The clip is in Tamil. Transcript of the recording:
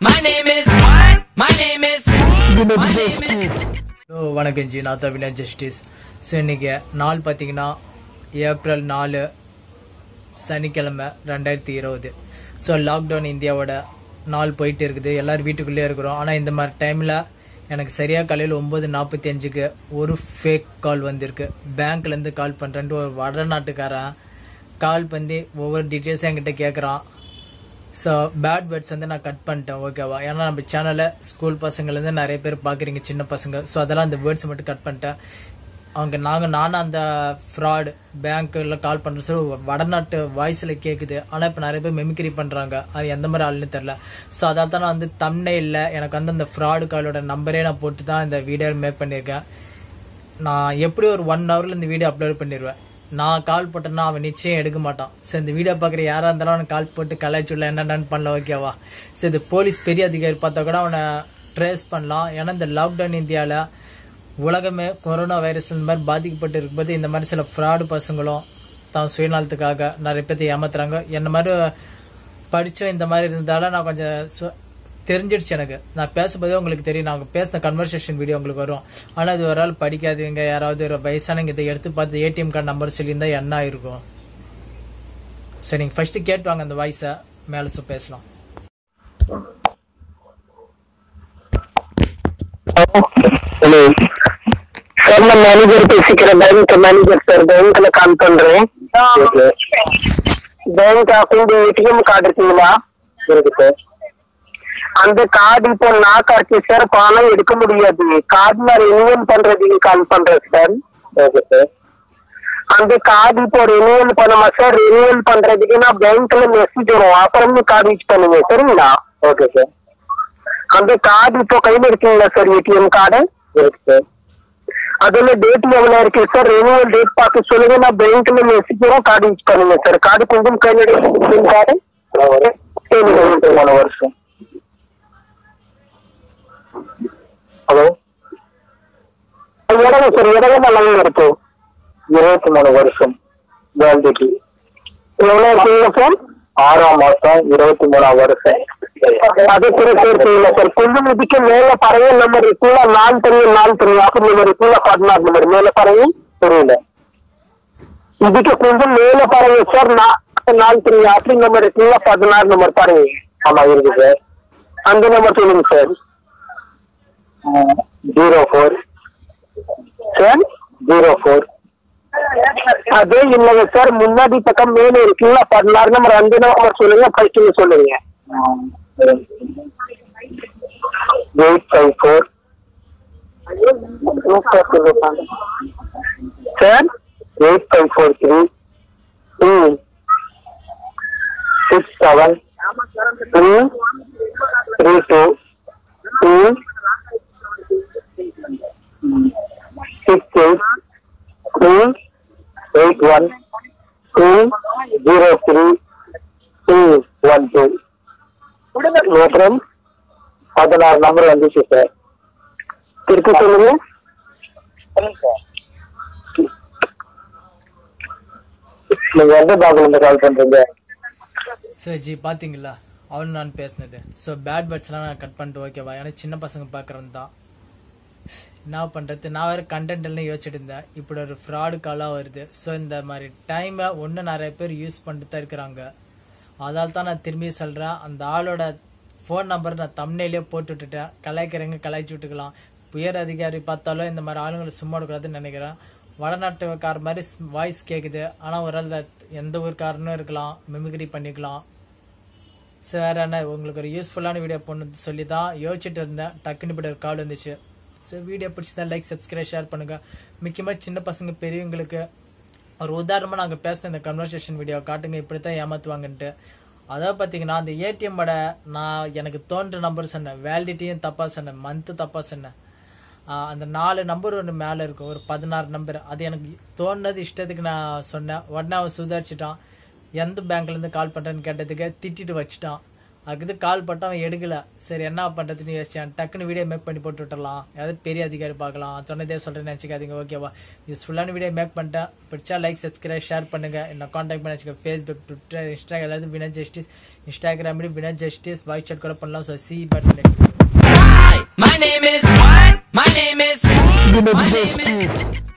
My name is. My name is. My name is. Hello வணக்கம் ஜி நான் தான் வினய் ஜஸ்டிஸ் ஸோ இன்றைக்கி நாள் பார்த்தீங்கன்னா ஏப்ரல் நாலு சனிக்கிழமை ரெண்டாயிரத்தி இருபது ஸோ லாக்டவுன் இந்தியாவோட நாள் போயிட்டு இருக்குது எல்லோரும் வீட்டுக்குள்ளே இருக்கிறோம் ஆனால் இந்த மாதிரி டைமில் எனக்கு சரியாக காலையில் ஒம்பது நாற்பத்தி அஞ்சுக்கு ஒரு ஃபேக் கால் வந்திருக்கு பேங்க்லேருந்து கால் பண்ணுறேன்ட்டு ஒரு வடநாட்டுக்காரன் கால் பண்ணி ஒவ்வொரு டீட்டெயில்ஸும் என்கிட்ட கேட்குறான் ஸோ பேட் வேர்ட்ஸ் வந்து நான் கட் பண்ணிட்டேன் ஓகேவா ஏன்னா நம்ம சேனலை ஸ்கூல் பசங்கள்லேருந்து நிறைய பேர் பார்க்குறீங்க சின்ன பசங்க ஸோ அதெல்லாம் அந்த வேர்ட்ஸ் மட்டும் கட் பண்ணிட்டேன் அவங்க நாங்கள் நானும் அந்த ஃப்ராடு பேங்க்கில் கால் பண்ணுற சொல்லி வடநாட்டு வாய்ஸில் கேட்குது ஆனால் இப்போ நிறைய பேர் மெமிக்ரி பண்ணுறாங்க அது எந்த மாதிரி ஆளுன்னு தெரில ஸோ அதால் தான் நான் வந்து தம்னே இல்லை எனக்கு வந்து அந்த ஃப்ராடு காலோட நம்பரே நான் போட்டு தான் இந்த வீடியோ மேக் பண்ணியிருக்கேன் நான் எப்படி ஒரு ஒன் ஹவரில் இந்த வீடியோ அப்லோட் பண்ணிடுவேன் நான் கால் போட்டேன்னா அவன் நிச்சயம் எடுக்க மாட்டான் சரி இந்த வீடியோ பார்க்குற யாராக இருந்தாலும் அவனை கால் போட்டு கலாய்ச்சுள்ள என்னென்னு பண்ணல ஓகேவா சரி இந்த போலீஸ் பெரிய அதிகாரி பார்த்தா கூட அவனை ட்ரேஸ் பண்ணலாம் ஏன்னா இந்த லாக்டவுன் இந்தியாவில் உலகமே கொரோனா வைரஸ் இந்த மாதிரி பாதிக்கப்பட்டு இருக்கும்போது இந்த மாதிரி சில ஃப்ராடு பசங்களும் தான் சுயநலத்துக்காக நிறைய பேர்த்தை ஏமாத்துறாங்க என்ன மாதிரி படித்தோம் இந்த மாதிரி இருந்தால நான் கொஞ்சம் சு- தெரிஞ்சிடுச்சு எனக்கு நான் பேசும்போதே உங்களுக்கு தெரியும் நாங்கள் பேசின கன்வர்சேஷன் வீடியோ உங்களுக்கு வரும் ஆனால் இது ஒரு ஆள் படிக்காதவங்க யாராவது ஒரு வயசானவங்க இதை எடுத்து பார்த்து ஏடிஎம் கார்டு நம்பர் சொல்லியிருந்தா என்ன ஆயிருக்கும் சரி நீங்கள் ஃபஸ்ட்டு கேட்டு வாங்க அந்த வாய்ஸை மேலே சொ பேசலாம் ஹலோ சார் நான் மேனேஜர் பேசிக்கிறேன் பேங்க் மேனேஜர் சார் பேங்க்ல கால் பண்றேன் பேங்க் அக்கௌண்ட் ஏடிஎம் கார்டு இருக்குங்களா இருக்கு சார் அந்த கார்டு இப்போ நான் காட்சி சார் பணம் எடுக்க முடியாது கார்டு நான் ரினியூவல் பண்றதுக்கு கால் பண்றேன் சார் ஓகே சார் அந்த கார்டு இப்போ ரினியூவல் பண்ணுமா சார் ரினியூவல் பண்றதுக்கு நான் பேங்க்ல மெசேஜ் வரும் அப்புறம் கார்டு யூஸ் பண்ணுங்க சரிங்களா ஓகே சார் அந்த கார்டு இப்போ கையில இருக்குங்களா சார் ஏடிஎம் கார்டு இருக்கு சார் அதுல டேட் எவ்வளவு இருக்கு சார் ரினியூவல் டேட் பார்த்து சொல்லுங்க நான் பேங்க்ல மெசேஜ் வரும் கார்டு யூஸ் பண்ணுங்க சார் கார்டு கொஞ்சம் கையில ஏடிஎம் கார்டு மூணு வருஷம் ஹலோ இடங்க சார் இடங்க நல்லா இருக்கு இருபத்தி மூணு வருஷம் வேலிடிட்டி எவ்வளவு இருக்குங்க சார் ஆறாம் மாசம் இருபத்தி மூணாம் வருஷம் அது கூட சேர்த்துங்களா சார் கொஞ்சம் இதுக்கு மேல பாருங்க நம்பர் இருக்குல்ல நாலு தெரியும் நாலு தெரியும் ஆஃபர் நம்பர் இருக்குல்ல பதினாறு நம்பர் மேல பாருங்க புரியல இதுக்கு கொஞ்சம் மேல பாருங்க சார் நா- நாலு தெரியும் ஆஃபர் நம்பர் இருக்குல்ல பதினாறு நம்பர் பாருங்க ஆமா இருக்கு சார் அந்த நம்பர் சொல்லுங்க sir zero four sir zero four அதே இல்லைங்க சார் முன்னாடி பக்கம் மேல இருக்குல்ல பதினாறு நம்பர் அந்த நம்பர் சொல்லுங்க ஃபர்ஸ்ட் சொல்லுங்க eight five four sir eight five four three two six seven three three two two six eight two eight one two zero three two one two மற்றும் பதினாறு நம்பர் வந்துச்சு சார் திருப்பி சொல்லுங்க நீங்க எந்த பேங்க்ல இருந்து கால் பண்றீங்க ஸோ ஜி பார்த்தீங்களா அவன் நான் பேசினது ஸோ பேட் வேர்ட்ஸ்லாம் நான் கட் பண்ணிட்டு ஓகேவா ஏன்னா சின்ன பசங்க பார்க்குறது தான் என்ன பண்ணுறது நான் வேறு கண்டென்ட் எல்லாம் யோசிச்சுட்டு இருந்தேன் இப்படி ஒரு ஃப்ராடு காலாக வருது ஸோ இந்த மாதிரி டைமை ஒன்று நிறைய பேர் யூஸ் பண்ணிட்டு தான் இருக்கிறாங்க அதால் தான் நான் திரும்பி சொல்கிறேன் அந்த ஆளோட ஃபோன் நம்பர் நான் தம்னையிலே போட்டு விட்டுட்டேன் கலாய்க்கிறவங்க கலாய்ச்சி விட்டுக்கலாம் உயர் அதிகாரி பார்த்தாலும் இந்த மாதிரி ஆளுங்களை சும்மா விடக்கூடாதுன்னு நினைக்கிறேன் வடநாட்டுக்கார மாதிரி வாய்ஸ் கேட்குது ஆனால் ஒரு ஆள் எந்த ஊருக்காரனும் இருக்கலாம் மிமிக்ரி பண்ணிக்கலாம் ஸோ வேற என்ன உங்களுக்கு ஒரு யூஸ்ஃபுல்லான வீடியோ போடணும்னு சொல்லி தான் யோசிச்சுட்டு இருந்தேன் டக்குன்னு இப்படி ஒரு கால் வந்துச்சு ஸோ வீடியோ பிடிச்சதா லைக் சப்ஸ்கிரைப் ஷேர் பண்ணுங்க முக்கியமாக சின்ன பசங்க பெரியவங்களுக்கு ஒரு உதாரணமாக நாங்கள் பேசின இந்த கன்வர்சேஷன் வீடியோ காட்டுங்க இப்படி தான் ஏமாற்றுவாங்கன்ட்டு அதாவது பார்த்தீங்கன்னா அந்த ஏடிஎம்மோட நான் எனக்கு தோன்ற நம்பர் சொன்னேன் வேலிடிட்டியும் தப்பாக சொன்னேன் மந்த்து தப்பாக சொன்னேன் ஆஹ் அந்த நாலு நம்பர் ஒன்று மேலே இருக்கும் ஒரு பதினாறு நம்பர் அது எனக்கு தோணுனது இஷ்டத்துக்கு நான் சொன்னேன் உடனே அவன் சுதாரிச்சிட்டான் எந்த பேங்க்லேருந்து கால் பண்ணுறேன்னு கேட்டதுக்கு திட்டிட்டு வச்சுட்டான் அதுக்கு கால் பட்டு அவன் எடுக்கல சரி என்ன பண்றதுன்னு யோசிச்சேன் டக்குன்னு வீடியோ மேக் பண்ணி போட்டு விட்டுறலாம் ஏதாவது பெரிய அதிகாரி பார்க்கலாம் சொன்னதே சொல்றேன்னு நினச்சிக்காதீங்க ஓகேவா யூஸ்ஃபுல்லான வீடியோ மேக் பண்ணிட்டேன் பிடிச்சா லைக் சப்ஸ்கிரைப் ஷேர் பண்ணுங்க என்ன காண்டாக்ட் பண்ணி வச்சுக்க ஃபேஸ்புக் ட்விட்டர் இன்ஸ்டாகிராம் எல்லாத்தையும் வினோத் ஜஸ்டிஸ் இன்ஸ்டாகிராம்லேயும் வினோத் ஜஸ்டிஸ் வாய்ஸ் சாட் கூட பண்ணலாம் ஸோ சி but Hi, my name is. My name is. My name is.